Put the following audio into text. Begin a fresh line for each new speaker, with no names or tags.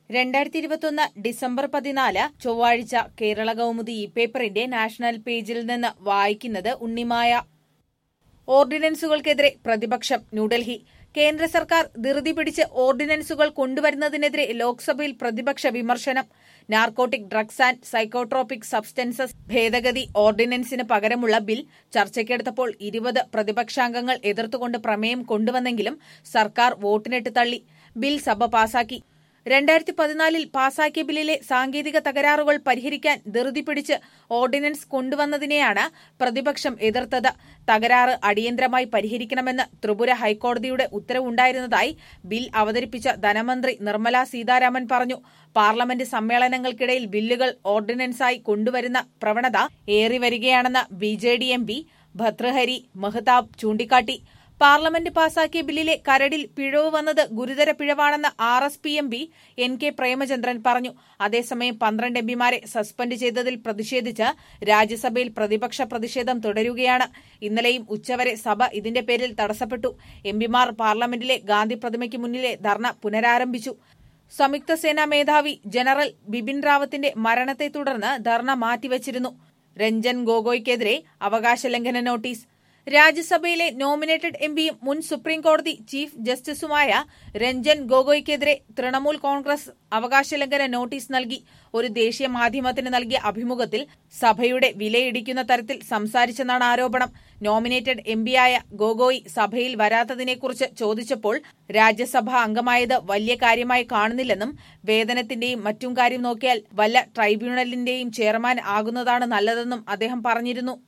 രണ്ടായിരത്തി ഇരുപത്തൊന്ന് ഡിസംബർ പതിനാല് ചൊവ്വാഴ്ച കേരള കൗമുദി ഇ പേപ്പറിന്റെ നാഷണൽ പേജിൽ നിന്ന് വായിക്കുന്നത് ഉണ്ണിമായ ഓർഡിനൻസുകൾക്കെതിരെ പ്രതിപക്ഷം ന്യൂഡൽഹി കേന്ദ്ര സർക്കാർ ധൃതി പിടിച്ച് ഓർഡിനൻസുകൾ കൊണ്ടുവരുന്നതിനെതിരെ ലോക്സഭയിൽ പ്രതിപക്ഷ വിമർശനം narcotic drugs and psychotropic substances ഭേദഗതി ഓർഡിനൻസിന് പകരമുള്ള ബിൽ ചർച്ചയ്ക്കെടുത്തപ്പോൾ ഇരുപത് പ്രതിപക്ഷാംഗങ്ങൾ എതിർത്തുകൊണ്ട് പ്രമേയം കൊണ്ടുവന്നെങ്കിലും സർക്കാർ വോട്ടിനിട്ട് തള്ളി ബിൽ സഭ പാസാക്കി രണ്ടായിരത്തി പതിനാലിൽ പാസാക്കിയ ബില്ലിലെ സാങ്കേതിക തകരാറുകൾ പരിഹരിക്കാൻ ധൃതി പിടിച്ച് ഓർഡിനൻസ് കൊണ്ടുവന്നതിനെയാണ് പ്രതിപക്ഷം എതിർത്തത് തകരാറ് അടിയന്തരമായി പരിഹരിക്കണമെന്ന് ത്രിപുര ഹൈക്കോടതിയുടെ ഉത്തരവുണ്ടായിരുന്നതായി ബിൽ അവതരിപ്പിച്ച ധനമന്ത്രി നിർമ്മല സീതാരാമൻ പറഞ്ഞു പാർലമെന്റ് സമ്മേളനങ്ങൾക്കിടയിൽ ബില്ലുകൾ ഓർഡിനൻസായി കൊണ്ടുവരുന്ന പ്രവണത ഏറിവരികയാണെന്ന് B J D M P Bhartruhari Mahtab ചൂണ്ടിക്കാട്ടി പാർലമെന്റ് പാസാക്കിയ ബില്ലിലെ കരടിൽ പിഴവ് വന്നത് ഗുരുതര പിഴവാണെന്ന് R S P M P N K Premachandran പറഞ്ഞു അതേസമയം പന്ത്രണ്ട് എംപിമാരെ സസ്പെൻഡ് ചെയ്തതിൽ പ്രതിഷേധിച്ച് രാജ്യസഭയിൽ പ്രതിപക്ഷ പ്രതിഷേധം തുടരുകയാണ് ഇന്നലെയും ഉച്ചവരെ സഭ ഇതിന്റെ പേരിൽ തടസ്സപ്പെട്ടു എംപിമാർ പാർലമെന്റിലെ ഗാന്ധി പ്രതിമയ്ക്ക് മുന്നിലെ ധർണ പുനരാരംഭിച്ചു സംയുക്ത സേനാ മേധാവി ജനറൽ ബിപിൻ റാവത്തിന്റെ മരണത്തെ തുടർന്ന് ധർണ മാറ്റിവച്ചിരുന്നു രഞ്ജൻ ഗൊഗോയ്ക്കെതിരെ അവകാശ ലംഘന നോട്ടീസ് രാജ്യസഭയിലെ നോമിനേറ്റഡ് എംപിയും മുൻ സുപ്രീം കോടതി ചീഫ് ജസ്റ്റിസുമായ രഞ്ജൻ ഗൊഗോയ്ക്കെതിരെ തൃണമൂൽ കോൺഗ്രസ് അവകാശലംഘന നോട്ടീസ് നൽകി ഒരു ദേശീയ മാധ്യമത്തിന് നൽകിയ അഭിമുഖത്തിൽ സഭയുടെ വിലയിടിക്കുന്ന തരത്തിൽ സംസാരിച്ചെന്നാണ് ആരോപണം നോമിനേറ്റഡ് എംപിയായ ഗൊഗോയ് സഭയിൽ വരാത്തതിനെക്കുറിച്ച് ചോദിച്ചപ്പോൾ രാജ്യസഭാ അംഗമായത് വലിയ കാര്യമായി കാണുന്നില്ലെന്നും വേതനത്തിന്റെയും മറ്റും കാര്യം നോക്കിയാൽ വല്ല ട്രൈബ്യൂണലിന്റെയും ചെയർമാൻ ആകുന്നതാണ് നല്ലതെന്നും അദ്ദേഹം പറഞ്ഞിരുന്നു